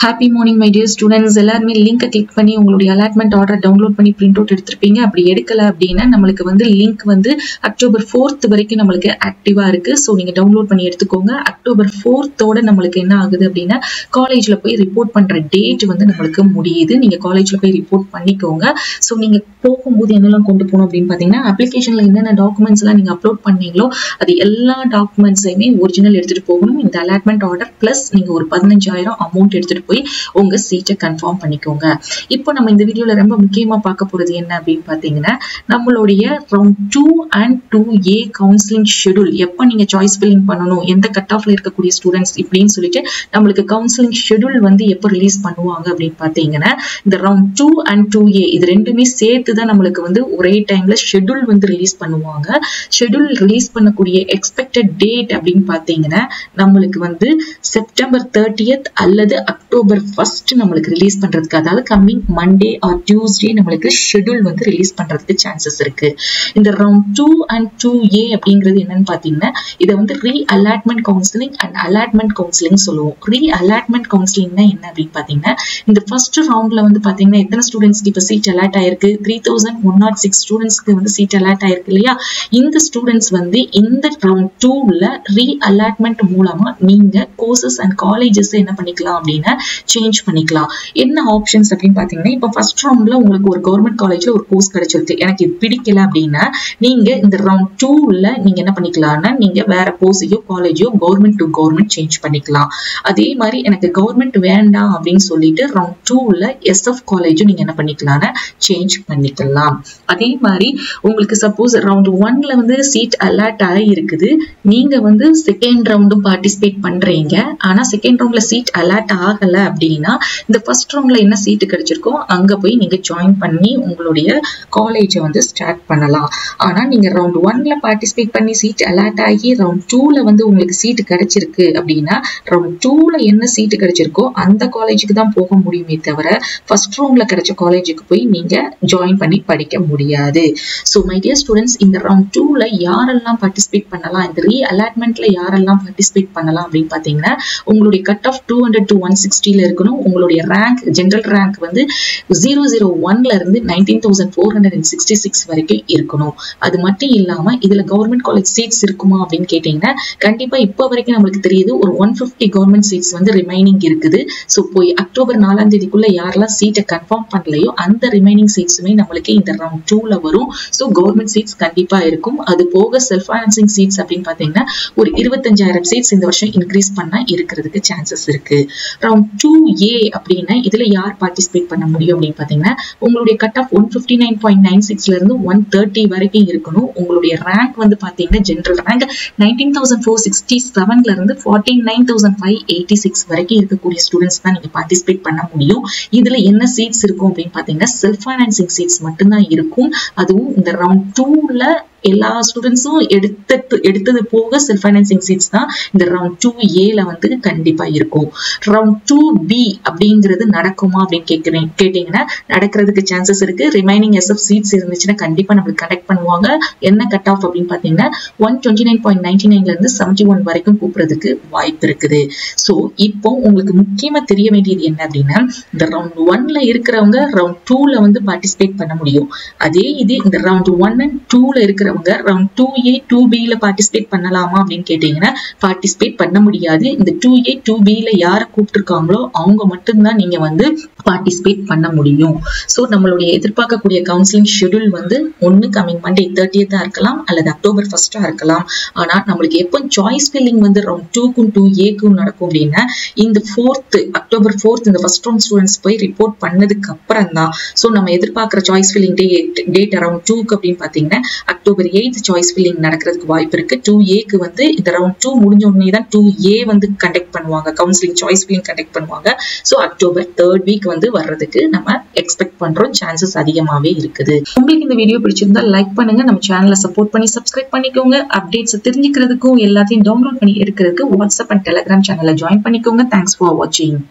happy morning my dear students எல்லாருமே லிங்கை click பண்ணி உங்களுடைய அலாட்மெண்ட் ஆர்டர் டவுன்லோட் பண்ணி பிரிண்ட் அவுட் எடுத்திருப்பீங்க அப்படி எடுக்கல அப்படின்னா நம்மளுக்கு வந்து லிங்க் வந்து அக்டோபர் ஃபோர்த் வரைக்கும் நம்மளுக்கு ஆக்டிவா இருக்கு ஸோ நீங்க டவுன்லோட் பண்ணி எடுத்துக்கோங்க அக்டோபர் ஃபோர்த்தோட நம்மளுக்கு என்ன ஆகுது அப்படின்னா காலேஜ்ல போய் ரிப்போர்ட் பண்ற டேட் வந்து நம்மளுக்கு முடியுது நீங்க காலேஜ்ல போய் ரிப்போர்ட் பண்ணிக்கோங்க ஸோ நீங்க போகும்போது என்னெல்லாம் கொண்டு போகணும் அப்படின்னு பாத்தீங்கன்னா அப்ளிகேஷன்ல என்னென்ன டாக்குமெண்ட்ஸ் எல்லாம் நீங்க அப்லோட் பண்ணீங்களோ அது எல்லா டாக்குமெண்ட்ஸையுமே ஒரிஜினல் எடுத்துட்டு போகணும் இந்த அலாட்மெண்ட் ஆர்டர் பிளஸ் நீங்க ஒரு பதினஞ்சாயிரம் அமௌண்ட் எடுத்துட்டு போய் உங்க சீட்டை கன்ஃபார்ம் பண்ணிக்கோங்க இப்போ நம்ம இந்த வீடியோல ரொம்ப முக்கியமா பார்க்க போறது என்ன அப்படின்னு பாத்தீங்கன்னா நம்மளுடைய round two and two A counselling schedule எப்போ நீங்க சாய்ஸ் ஃபில்லிங் பண்ணணும் எந்த கட் ஆஃப்ல இருக்கக்கூடிய ஸ்டூடெண்ட்ஸ் இப்படின்னு சொல்லிட்டு நம்மளுக்கு கவுன்சிலிங் ஷெடியூல் வந்து எப்போ ரிலீஸ் பண்ணுவாங்க அப்படின்னு பாத்தீங்கன்னா இந்த round two and two A இது ரெண்டுமே சேர்த்து தான் நம்மளுக்கு வந்து ஒரே டைம்ல ஷெடியூல் வந்து ரிலீஸ் பண்ணுவாங்க ஷெடியூல் ரிலீஸ் பண்ணக்கூடிய எக்ஸ்பெக்டட் டேட் அப்படின்னு பாத்தீங்கன்னா நம்மளுக்கு வந்து செப்டம்பர் தேர்ட்டியத் அல்லது அக்டோபர் ஃபர்ஸ்ட் நம்மளுக்கு ரிலீஸ் பண்றதுக்கு அதாவது கம்மிங் மண்டே ஆர் டியூஸ்டே நம்மளுக்கு ஷெடியூல் வந்து ரிலீஸ் பண்றதுக்கு சான்சஸ் இருக்கு இந்த round two and two A அப்படிங்கிறது என்னன்னு பாத்தீங்கன்னா இதை வந்து re allotment counselling and allotment counselling சொல்லுவோம் ரீ அலாட்மெண்ட் கவுன்சிலிங்னா என்ன அப்படின்னு பாத்தீங்கன்னா இந்த ஃபர்ஸ்ட் ரவுண்ட்ல வந்து பாத்தீங்கன்னா எத்தனை ஸ்டூடெண்ட்ஸ்க்கு இப்போ சீட் அலாட் ஆயிருக்கு three thousand one nought six ஸ்டூடெண்ட்ஸ்க்கு வந்து சீட் அலாட் ஆயிருக்கு இல்லையா இந்த ஸ்டூடெண்ட்ஸ் வந்து இந்த ரவுண்ட் டூல ரீ அலாட்மெண்ட் மூலமா நீங்க கோர்சஸ் அண்ட் காலேஜஸ் என்ன பண்ணிக்கலாம் அப்படின்னா சேஞ்ச் பண்ணிக்கலாம் என்ன ஆப்ஷன்ஸ் அப்படின்னு பாத்தீங்கன்னா இப்போ ஃபர்ஸ்ட் ரவுண்ட்ல உங்களுக்கு ஒரு கவர்மெண்ட் காலேஜ்ல ஒரு கோர்ஸ் கிடைச்சிருக்கு எனக்கு இது பிடிக்கல அப்படின்னா நீங்க இந்த ரவுண்ட் டூல நீங்க என்ன பண்ணிக்கலாம்னா நீங்க வேற கோர்ஸையோ காலேஜோ கவர்மெண்ட் டு கவர்மெண்ட் சேஞ்ச் பண்ணிக்கலாம் அதே மாதிரி எனக்கு கவர்மெண்ட் வேண்டாம் அப்படின்னு சொல்லிட்டு ரவுண்ட் டூல எஸ்எஃப் காலேஜும் நீங்க என்ன பண்ணிக்கலாம்னா சேஞ்ச் பண்ணிக்கலாம் அதே மாதிரி உங்களுக்கு சப்போஸ் ரவுண்ட் ஒன்ல வந்து சீட் அலாட் ஆகி இருக்குது நீங்க வந்து செகண்ட் ரவுண்டும் பார்ட்டிசிபேட் பண்றீங்க ஆனா செகண்ட் ரவுண்ட்ல சீட் அலாட் ஆகல அப்படின்னா இந்த ஃபர்ஸ்ட் ரவுண்ட்ல என்ன சீட்டு கிடைச்சிருக்கோ அங்க போய் நீங்க ஜாயின் பண்ணி உங்களுடைய காலேஜை வந்து ஸ்டார்ட் பண்ணலாம் ஆனா நீங்க ரவுண்ட் ஒன்ல பார்ட்டிசிபேட் பண்ணி சீட் அலாட் ஆகி ரவுண்ட் டூல வந்து உங்களுக்கு சீட்டு கிடைச்சிருக்கு அப்படின்னா ரவுண்ட் டூல என்ன சீட்டு கிடைச்சிருக்கோ அந்த காலேஜுக்கு தான் போக முடியுமே தவிர ஃபர்ஸ்ட் ரவுண்ட்ல கிடைச்ச காலேஜுக்கு போய் நீங்க ஜாயின் பண்ணி படிக்க முடியாது ஸோ மை டியர் ஸ்டூடெண்ட்ஸ் இந்த ரவுண்ட் டூல யாரெல்லாம் பார்ட்டிசிபேட் பண்ணலாம் இந்த ரீ அலாட்மெண்ட்ல யாரெல்லாம் பார்ட்டிசிபேட் பண்ணலாம் அப்படின்னு பாத்தீங்கன்னா உங்களுடைய cut off two hundred to one சிக்ஸ்டில இருக்கணும் உங்களுடைய ரேங்க் ஜென்ரல் ரேங்க் வந்து ஜீரோ ஜீரோ ஒன்ல இருந்து nineteen thousand four hundred and sixty six வரைக்கும் இருக்கணும் அது மட்டும் இல்லாம இதுல கவர்மெண்ட் காலேஜ் சீட்ஸ் இருக்குமா அப்படின்னு கேட்டீங்கன்னா கண்டிப்பா இப்போ வரைக்கும் நம்மளுக்கு தெரியுது ஒரு ஒன் பிப்டி கவர்மெண்ட் சீட்ஸ் வந்து ரிமைனிங் இருக்குது ஸோ போய் அக்டோபர் நாலாம் தேதிக்குள்ள யாரெல்லாம் சீட்டை கன்ஃபார்ம் பண்ணலையோ அந்த ரிமைனிங் சீட்ஸுமே நம்மளுக்கு இந்த ரவுண்ட் டூல வரும் ஸோ கவர்மெண்ட் சீட்ஸ் கண்டிப்பா இருக்கும் அது போக செல்ஃப் ஃபைனான்சிங் சீட்ஸ் அப்படின்னு பாத்தீங்கன்னா ஒரு இருபத்தஞ்சாயிரம் சீட்ஸ் இந்த வருஷம் இன்க்ரீஸ் பண்ணா இருக்கிறதுக்கு சான்சஸ் இருக்கு ரவுண்ட் டூ ஏ அப்படின்னா இதுல யார் பார்ட்டிசிபேட் பண்ண முடியும் அப்படின்னு பாத்தீங்கன்னா உங்களுடைய cut off one fifty nine point nine சிக்ஸ்ல இருந்து ஒன் தேர்ட்டி வரைக்கும் இருக்கணும் உங்களுடைய ரேங்க் வந்து பாத்தீங்கன்னா general rank nineteen thousand four sixty செவன்ல இருந்து forty nine thousand five eighty six வரைக்கும் இருக்கக்கூடிய ஸ்டூடெண்ட்ஸ் தான் நீங்க பார்ட்டிசிபேட் பண்ண முடியும் இதுல என்ன சீட்ஸ் இருக்கும் அப்படின்னு பாத்தீங்கன்னா செல்ஃப் ஃபைனான்சிங் சீட்ஸ் மட்டும்தான் இருக்கும் அதுவும் இந்த ரவுண்ட் டூல எல்லா ஸ்டூடெண்ட்ஸும் எடுத்து எடுத்தது போக செல்ஃப் ஃபைனான்சிங் சீட்ஸ் தான் இந்த ரவுண்ட் டூ ஏல வந்து கண்டிப்பா இருக்கும் ரவுண்ட் டூ பி அப்படிங்கிறது நடக்குமா அப்படின்னு கேட்குறேன் கேட்டீங்கன்னா நடக்கிறதுக்கு சான்சஸ் இருக்கு ரிமைனிங் எஸ்எஃப் சீட்ஸ் இருந்துச்சுன்னா கண்டிப்பா நம்மளுக்கு கனெக்ட் பண்ணுவாங்க என்ன கட் ஆஃப் அப்படின்னு பாத்தீங்கன்னா one twenty nine point ninety நைன்ல இருந்து செவன்டி ஒன் வரைக்கும் கூப்பிடுறதுக்கு வாய்ப்பு இருக்குது ஸோ இப்போ உங்களுக்கு முக்கியமா தெரிய வேண்டியது என்ன அப்படின்னா இந்த ரவுண்ட் ஒன்ல இருக்கிறவங்க ரவுண்ட் டூல வந்து பார்ட்டிசிபேட் பண்ண முடியும் அதே இது இந்த ரவுண்ட் ஒன் அண்ட் டூல இருக்கிறவங்க ரவுண்ட் டூ ஏ டூ பில பார்ட்டிசிபேட் பண்ணலாமா அப்படின்னு கேட்டீங்கன்னா பார்ட்டிசிபேட் பண்ண முடியாது இந்த டூ ஏ டூ பில யாரை கூப்பிட்டுருக்காங்களோ அவங்க மட்டும்தான் நீங்க வந்து பார்ட்டிசிபேட் பண்ண முடியும் ஸோ நம்மளுடைய எதிர்பார்க்கக்கூடிய கவுன்சிலிங் ஷெடியூல் வந்து ஒன்னு கமிங் மண்டே தேர்ட்டியத்தா இருக்கலாம் அல்லது அக்டோபர் ஃபர்ஸ்டா இருக்கலாம் ஆனா நம்மளுக்கு எப்போ சாய்ஸ் ஃபில்லிங் வந்து ரவுண்ட் டூக்கும் டூ ஏக்கும் நடக்கும் அப்படின்னா இந்த ஃபோர்த் அக்டோபர் ஃபோர்த் இந்த ஃபர்ஸ்ட் ரவுண்ட் ஸ்டூடெண்ட்ஸ் போய் ரிப்போர்ட் பண்ணதுக்கு அப்புறம் தான் ஸோ நம்ம எதிர்பார்க்குற choice filling date date around டூக்கு அப்படின்னு பார்த்தீங்கன்னா அக்டோபர் எயித் சாய்ஸ் ஃபில்லிங் நடக்கிறதுக்கு வாய்ப்பு இருக்கு டூ ஏக்கு வந்து இந்த ரவுண்ட் டூ முடிஞ்ச உடனே தான் டூ ஏ வந்து கண்டக்ட் பண்ணுவாங்க கவுன்சிலிங் சாய்ஸ் ஃபில்லிங் கண்டக்ட் பண்ணுவாங்க ஸோ அக்டோபர் தேர்ட் வீக் வந்து வர்றதுக்கு நம்ம எக்ஸ்பெக்ட் பண்றோம் சான்சஸ் அதிகமாவே இருக்குது உங்களுக்கு இந்த வீடியோ பிடிச்சிருந்தா லைக் பண்ணுங்க நம்ம சேனலை சப்போர்ட் பண்ணி சப்ஸ்கிரைப் பண்ணிக்கோங்க அப்டேட்ஸ் தெரிஞ்சுக்கிறதுக்கும் எல்லாத்தையும் டவுன்லோட் பண்ணி எடுக்கிறதுக்கு வாட்ஸ்அப் அண்ட் டெலிகிராம் சேனலை ஜாயின் பண்ணிக்கோங்க தேங்க்ஸ் ஃபார் வாட்சிங்